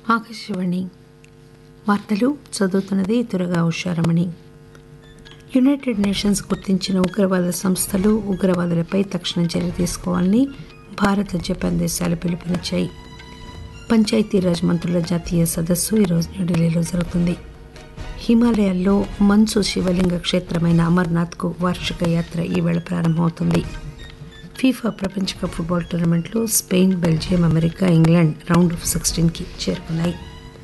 ఆకాశవాణి వార్తలు చదువుతున్నది దురగా Usharamani United nations గుర్తించిన ఉగ్రవాద సంస్థలు ఉగ్రవాదులపై తక్షణ చర్య తీసుకోవాలని భారత్ జపాన్ దేశాలు పిలుపునిచ్చాయి పంచాయతీరాజ్ మంత్రుల జాతీయ సదస్సు ఈరోజు న్యూఢిల్లీలో జరుగుతుంది హిమాలయాల్లో మంచు శివలింగ క్షేత్రమైన అమర్నాథ్కు వార్షిక యాత్ర ఈవేళ ప్రారంభమవుతుంది ఫీఫా ప్రపంచ కప్ ఫుట్బాల్ టోర్నమెంట్లో Spain Belgium America England round of సిక్స్టీన్కి చేరుకున్నాయి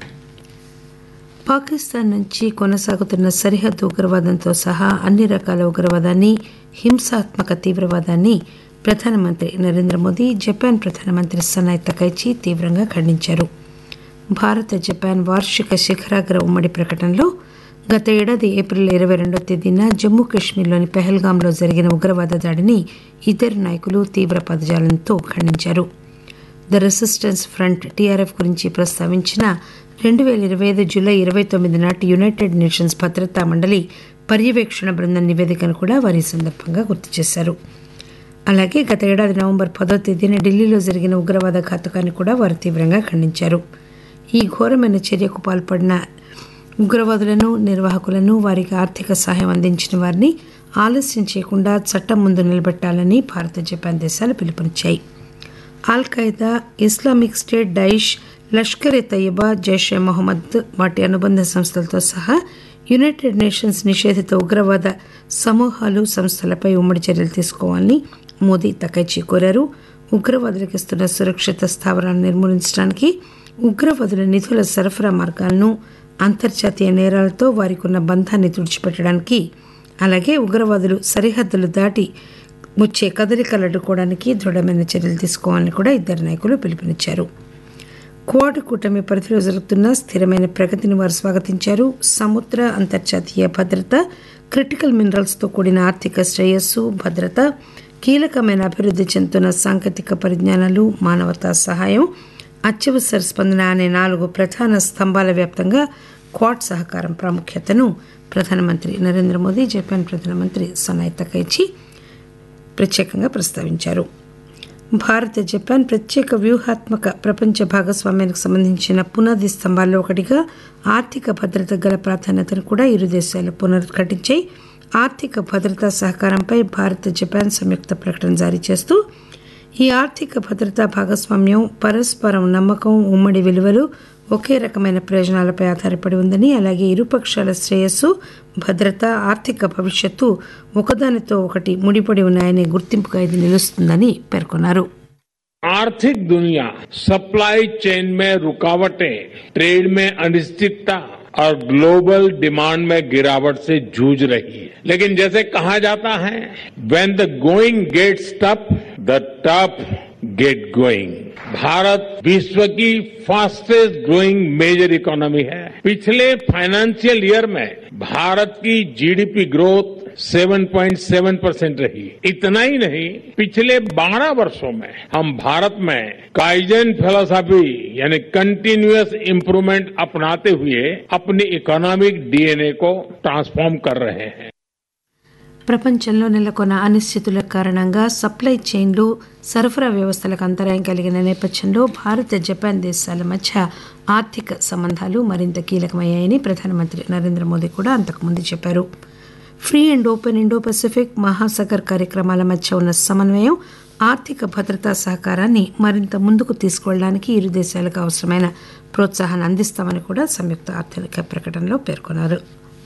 పాకిస్తాన్ నుంచి కొనసాగుతున్న సరిహద్దు ఉగ్రవాదంతో సహా అన్ని రకాల ఉగ్రవాదాన్ని హింసాత్మక తీవ్రవాదాన్ని ప్రధానమంత్రి నరేంద్ర మోదీ జపాన్ ప్రధానమంత్రి సనాయ్ తకైచి తీవ్రంగా ఖండించారు భారత జపాన్ వార్షిక శిఖరాగ్ర ఉమ్మడి ప్రకటనలో గత ఏడాది ఏప్రిల్ ఇరవై రెండో తేదీన జమ్మూ కాశ్మీర్లోని పెహల్గాంలో జరిగిన ఉగ్రవాద దాడిని ఇద్దరు నాయకులు తీవ్ర పదజాలంతో ఖండించారు ద రెసిస్టెన్స్ ఫ్రంట్ టీఆర్ఎఫ్ గురించి ప్రస్తావించిన రెండు వేల ఇరవై ఐదు జూలై ఇరవై తొమ్మిది నాటి యునైటెడ్ నేషన్స్ భద్రతా మండలి పర్యవేక్షణ బృందం నివేదికను కూడా వారి సందర్భంగా గుర్తు చేశారు అలాగే గత ఏడాది నవంబర్ పదో తేదీన ఢిల్లీలో జరిగిన ఉగ్రవాద ఘాతుకాన్ని కూడా వారు తీవ్రంగా ఖండించారు ఈ ఘోరమైన చర్యకు పాల్పడిన ఉగ్రవాదులను నిర్వాహకులను వారికి ఆర్థిక సహాయం అందించిన వారిని ఆలస్యం చేయకుండా చట్టం ముందు నిలబెట్టాలని భారత జపాన్ దేశాలు పిలుపునిచ్చాయి al Qaeda Islamic State Daesh Lashkar e Taiba Jaishe Mohammed వాటి అనుబంధ సంస్థలతో సహా యునైటెడ్ నేషన్స్ నిషేధిత ఉగ్రవాద సమూహాలు సంస్థలపై ఉమ్మడి చర్యలు తీసుకోవాలని మోదీ తకైచి కోరారు ఉగ్రవాదులకు ఇస్తున్న సురక్షిత స్థావరాలను నిర్మూలించడానికి ఉగ్రవాదుల నిధుల సరఫరా మార్గాలను అంతర్జాతీయ నేరాలతో వారికి ఉన్న బంధాన్ని తుడిచిపెట్టడానికి అలాగే ఉగ్రవాదులు సరిహద్దులు దాటి వచ్చే కదలికలు అడ్డుకోవడానికి దృఢమైన చర్యలు తీసుకోవాలని కూడా ఇద్దరు నాయకులు పిలుపునిచ్చారు క్వాడ్ కూటమి పరిధిలో జరుగుతున్న స్థిరమైన ప్రగతిని వారు స్వాగతించారు సముద్ర అంతర్జాతీయ భద్రత క్రిటికల్ మినరల్స్తో కూడిన ఆర్థిక శ్రేయస్సు భద్రత కీలకమైన అభివృద్ధి చెందుతున్న సాంకేతిక పరిజ్ఞానాలు మానవతా సహాయం అత్యవసర స్పందన అనే నాలుగు ప్రధాన స్తంభాల వ్యాప్తంగా క్వాడ్ సహకారం ప్రాముఖ్యతను ప్రధానమంత్రి నరేంద్ర మోదీ జపాన్ ప్రధానమంత్రి సనాయ్ తకైచి ప్రత్యేకంగా ప్రస్తావించారు భారత్ జపాన్ ప్రత్యేక వ్యూహాత్మక ప్రపంచ భాగస్వామ్యానికి సంబంధించిన పునాది స్తంభాల్లో ఒకటిగా ఆర్థిక భద్రత గల ప్రాధాన్యతను కూడా ఇరు దేశాలు పునరుద్ఘాటించాయి ఆర్థిక భద్రతా సహకారంపై భారత్ జపాన్ సంయుక్త ప్రకటన జారీ చేస్తూ ఈ ఆర్థిక భద్రతా భాగస్వామ్యం పరస్పరం నమ్మకం ఉమ్మడి విలువలు ఒకే రకమైన ప్రయోజనాలపై ఆధారపడి ఉందని అలాగే ఇరుపక్షాల శ్రేయస్సు భద్రత ఆర్థిక భవిష్యత్తు ఒకదానితో ఒకటి ముడిపడి ఉన్నాయనే గుర్తింపుగా ఇది నిలుస్తుందని పేర్కొన్నారు आर्थिक दुनिया सप्लाई चेन में रुकावटें ट्रेड में अनिश्चितता और ग्लोबल डिमांड में गिरावट से जूझ रही है लेकिन जैसे कहा जाता है when the going gets tough the tough gets going Bharat विश्व की फास्टेस्ट ग्रोइंग मेजर इकोनॉमी है पिछले फाइनेंशियल ईयर में भारत की जीडीपी ग्रोथ 7.7 परसेंट रही इतना ही नहीं पिछले 12 वर्षों में हम भारत में काइजन फिलोसॉफी यानी कंटिन्यूअस इंप्रूवमेंट अपनाते हुए अपनी इकोनॉमिक डीएनए को ट्रांसफॉर्म कर रहे हैं ప్రపంచంలో నెలకొన్న అనిశ్చితుల కారణంగా సప్లై చైన్లు సరఫరా వ్యవస్థలకు అంతరాయం కలిగిన నేపథ్యంలో భారత్ జపాన్ దేశాల మధ్య ఆర్థిక సంబంధాలు మరింత కీలకమయ్యాయని ప్రధానమంత్రి నరేంద్ర మోదీ కూడా అంతకుముందు చెప్పారు free and open Indo Pacific మహాసాగర్ కార్యక్రమాల మధ్య ఉన్న సమన్వయం ఆర్థిక భద్రతా సహకారాన్ని మరింత ముందుకు తీసుకువెళ్ళడానికి ఇరు దేశాలకు అవసరమైన ప్రోత్సాహాన్ని అందిస్తామని కూడా సంయుక్త ఆర్థిక ప్రకటనలో పేర్కొన్నారు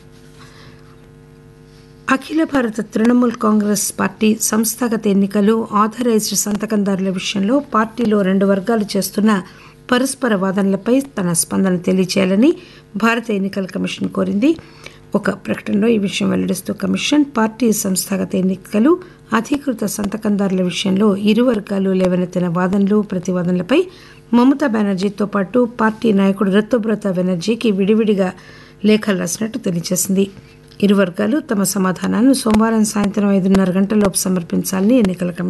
అఖిల భారత తృణమూల్ కాంగ్రెస్ పార్టీ సంస్థాగత ఎన్నికలు ఆథరైజ్డ్ సంతకందారుల విషయంలో పార్టీలో రెండు వర్గాలు చేస్తున్న పరస్పర వాదనలపై తన స్పందన తెలియచేయాలని భారత ఎన్నికల కమిషన్ కోరింది ఒక ప్రకటనలో ఈ విషయం వెల్లడిస్తూ కమిషన్ పార్టీ సంస్థాగత ఎన్నికలు అధీకృత సంతకందారుల విషయంలో ఇరు వర్గాలు లేవనెత్తిన వాదనలు ప్రతివాదనలపై మమతా బెనర్జీతో పాటు పార్టీ నాయకుడు రత్తోబ్రత బెనర్జీకి విడివిడిగా లేఖలు రాసినట్టు తెలియజేసింది ఇరు వర్గాలు తమ సమాధానాలను సోమవారం సాయంత్రం ఐదున్నర గంటలలోపు సమర్పించాలని ఎన్నికల కమిషన్